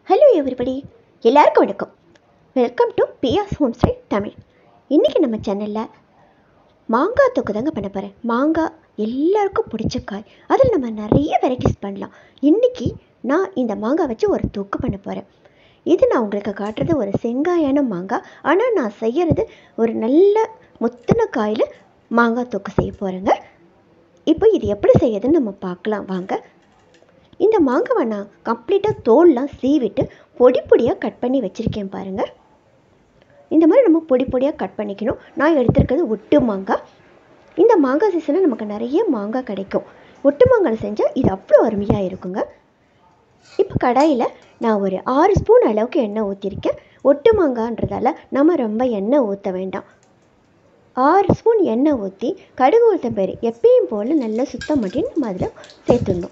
hello everybody எல்லாருக்கும் வணக்கம் welcome to Piyas home style Tamil இன்றைக்கி நம்ம சேனலில் மாங்காய் தொக்கு தாங்க பண்ண போகிறேன் மாங்காய் எல்லாருக்கும் பிடிச்ச காய் அதில் நம்ம நிறைய வெரைட்டிஸ் பண்ணலாம் இன்றைக்கி நான் இந்த மாங்காய் வச்சு ஒரு தொக்கு பண்ண போகிறேன் இது நான் உங்களுக்கு காட்டுறது ஒரு செங்காயான மாங்காய் ஆனால் நான் செய்கிறது ஒரு நல்ல முத்தின காயில் மாங்காய் தொக்கு செய்ய போகிறேங்க இப்போ இது எப்படி செய்யுதுன்னு நம்ம பார்க்கலாம் வாங்க இந்த மாங்காவை நான் கம்ப்ளீட்டாக தோல்லாம் சீவிட்டு பொடி பொடியாக கட் பண்ணி வச்சுருக்கேன் பாருங்கள் இந்த மாதிரி நம்ம பொடி பொடியாக கட் பண்ணிக்கணும் நான் எடுத்திருக்கிறது ஒட்டு மாங்காய் இந்த மாங்காய் சீசனில் நமக்கு நிறைய மாங்காய் கிடைக்கும் ஒட்டு மாங்காய் செஞ்சால் இது அவ்வளோ அருமையாக இருக்குங்க இப்போ கடாயில் நான் ஒரு ஆறு ஸ்பூன் அளவுக்கு எண்ணெய் ஊற்றிருக்கேன் ஒட்டு மாங்கான்றதால நம்ம ரொம்ப எண்ணெய் ஊற்ற வேண்டாம் ஆறு ஸ்பூன் எண்ணெய் ஊற்றி கடுகு உளுத்தம் பேர் எப்பயும் போல் நல்லா சுத்தம் பண்ணி நம்ம அதில் சேர்த்துடணும்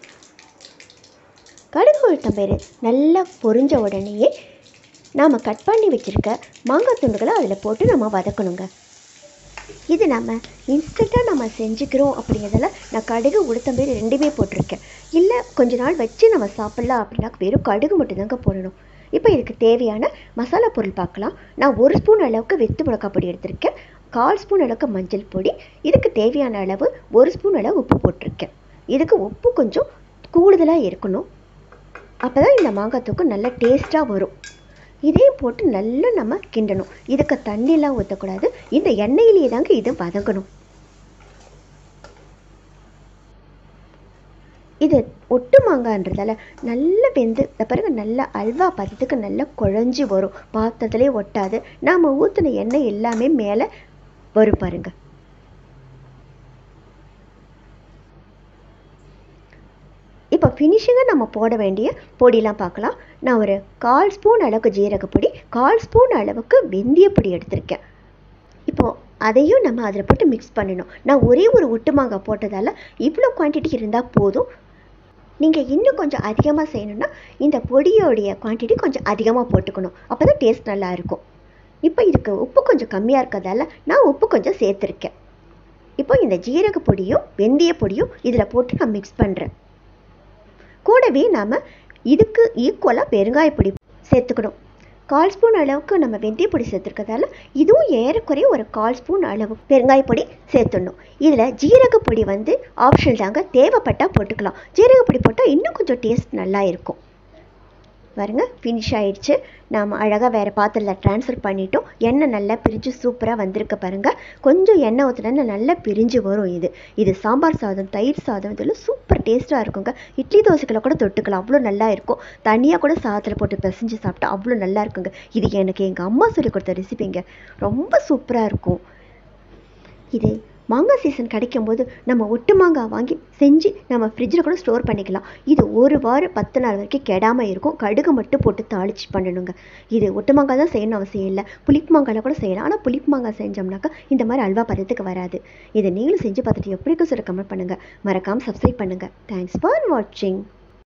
கடுகு உளுத்தம் பயிறு நல்லா பொரிஞ்ச உடனேயே நாம் கட் பண்ணி வச்சுருக்க மாங்காய் துண்டுகளை அதில் போட்டு நம்ம வதக்கணுங்க இது நம்ம இன்ஸ்டண்ட்டாக நம்ம செஞ்சுக்கிறோம் அப்படிங்கிறதால நான் கடுகு உளுத்தம்பயிறு ரெண்டுமே போட்டிருக்கேன் இல்லை கொஞ்ச நாள் வச்சு நம்ம சாப்பிட்லாம் அப்படின்னா வெறும் கடுகு மட்டும்தாங்க போடணும் இப்போ இதுக்கு தேவையான மசாலா பொருள் பார்க்கலாம் நான் ஒரு ஸ்பூன் அளவுக்கு வெத்து மிளகாய் பொடி எடுத்திருக்கேன் கால் ஸ்பூன் அளவுக்கு மஞ்சள் பொடி இதுக்கு தேவையான அளவு ஒரு ஸ்பூன் அளவு உப்பு போட்டிருக்கேன் இதுக்கு உப்பு கொஞ்சம் கூடுதலாக இருக்கணும் அப்போ தான் இந்த மாங்காய் தொக்கு நல்ல டேஸ்ட்டாக வரும் இதையும் போட்டு நல்லா நம்ம கிண்டணும் இதுக்கு தண்ணியெலாம் ஊற்றக்கூடாது இந்த எண்ணெயிலேயே தாங்க இது வதங்கணும் இது ஒட்டு மாங்கான்றதால நல்ல வெந்து இந்த பிறகு நல்ல அல்வா பதத்துக்கு நல்லா குழஞ்சி வரும் பாத்திரத்துலேயே ஒட்டாது நாம் ஊற்றின எண்ணெய் எல்லாமே மேலே வரும் பாருங்க இப்போ ஃபினிஷிங்காக நம்ம போட வேண்டிய பொடியெலாம் பார்க்கலாம் நான் ஒரு கால் ஸ்பூன் அளவுக்கு ஜீரக பொடி கால் ஸ்பூன் அளவுக்கு வெந்தய பொடி எடுத்திருக்கேன் இப்போது அதையும் நம்ம அதில் போட்டு மிக்ஸ் பண்ணணும் நான் ஒரே ஒரு ஒட்டு மாங்காய் போட்டதால் இவ்வளோ குவான்டிட்டி இருந்தால் போதும் நீங்கள் இன்னும் கொஞ்சம் அதிகமாக செய்யணும்னா இந்த பொடியோடைய குவான்டிட்டி கொஞ்சம் அதிகமாக போட்டுக்கணும் அப்போ தான் டேஸ்ட் நல்லா இருக்கும் இப்போ இதுக்கு உப்பு கொஞ்சம் கம்மியாக இருக்கிறதால நான் உப்பு கொஞ்சம் சேர்த்துருக்கேன் இப்போ இந்த ஜீரக பொடியும் வெந்தய பொடியும் இதில் போட்டு நான் மிக்ஸ் பண்ணுறேன் கூடவே நாம் இதுக்கு ஈக்குவலாக பெருங்காய பொடி சேர்த்துக்கணும் கால் ஸ்பூன் அளவுக்கு நம்ம வெந்தய பொடி சேர்த்துருக்கதால இதுவும் ஏறக்குறைய ஒரு கால் ஸ்பூன் அளவு பெருங்காய பொடி சேர்த்துடணும் இதில் ஜீரக பொடி வந்து ஆப்ஷனல் தாங்க தேவைப்பட்டால் போட்டுக்கலாம் ஜீரக பொடி போட்டால் இன்னும் கொஞ்சம் டேஸ்ட் நல்லா இருக்கும் பாருங்க ஃபினிஷ் ஆயிடுச்சு நாம் அழகாக வேறு பாத்திரத்தில் ட்ரான்ஸ்ஃபர் பண்ணிட்டோம் எண்ணெய் நல்லா பிரிஞ்சு சூப்பராக வந்திருக்கு பாருங்கள் கொஞ்சம் எண்ணெய் ஊற்றினா நல்லா பிரிஞ்சு வரும் இது இது சாம்பார் சாதம் தயிர் சாதம் இதெல்லாம் சூப்பர் டேஸ்ட்டாக இருக்குங்க இட்லி தோசைகளை கூட தொட்டுக்கலாம் அவ்வளோ நல்லா இருக்கும் தனியாக கூட சாதத்தில் போட்டு பிசைஞ்சு சாப்பிட்டா அவ்வளோ நல்லா இருக்குங்க இது எனக்கு எங்கள் அம்மா சொல்லி கொடுத்த ரெசிபிங்க ரொம்ப சூப்பராக இருக்கும் இது மாங்காய் சீசன் கிடைக்கும் போது நம்ம ஒட்டு மாங்காய் வாங்கி செஞ்சு நம்ம ஃப்ரிட்ஜில் கூட ஸ்டோர் பண்ணிக்கலாம் இது ஒரு வாரம் பத்து நாள் வரைக்கும் கெடாமல் இருக்கும் கடுகு மட்டும் போட்டு தாளிச்சு பண்ணணுங்க இது ஒட்டு மாங்காய் தான் செய்யணும் அவசியம் இல்லை புளிப்பு மாங்காயில் கூட செய்யலாம் ஆனால் புளிப்பு மாங்காய் செஞ்சோம்னாக்கா இந்த மாதிரி அல்வா பதத்துக்கு வராது இதை நீங்களும் செஞ்சு பார்த்துட்டு எப்படி சொல்ல கமெண்ட் பண்ணுங்கள் மறக்காமல் சப்ஸ்கிரைப் பண்ணுங்கள் தேங்க்ஸ் ஃபார் வாட்சிங்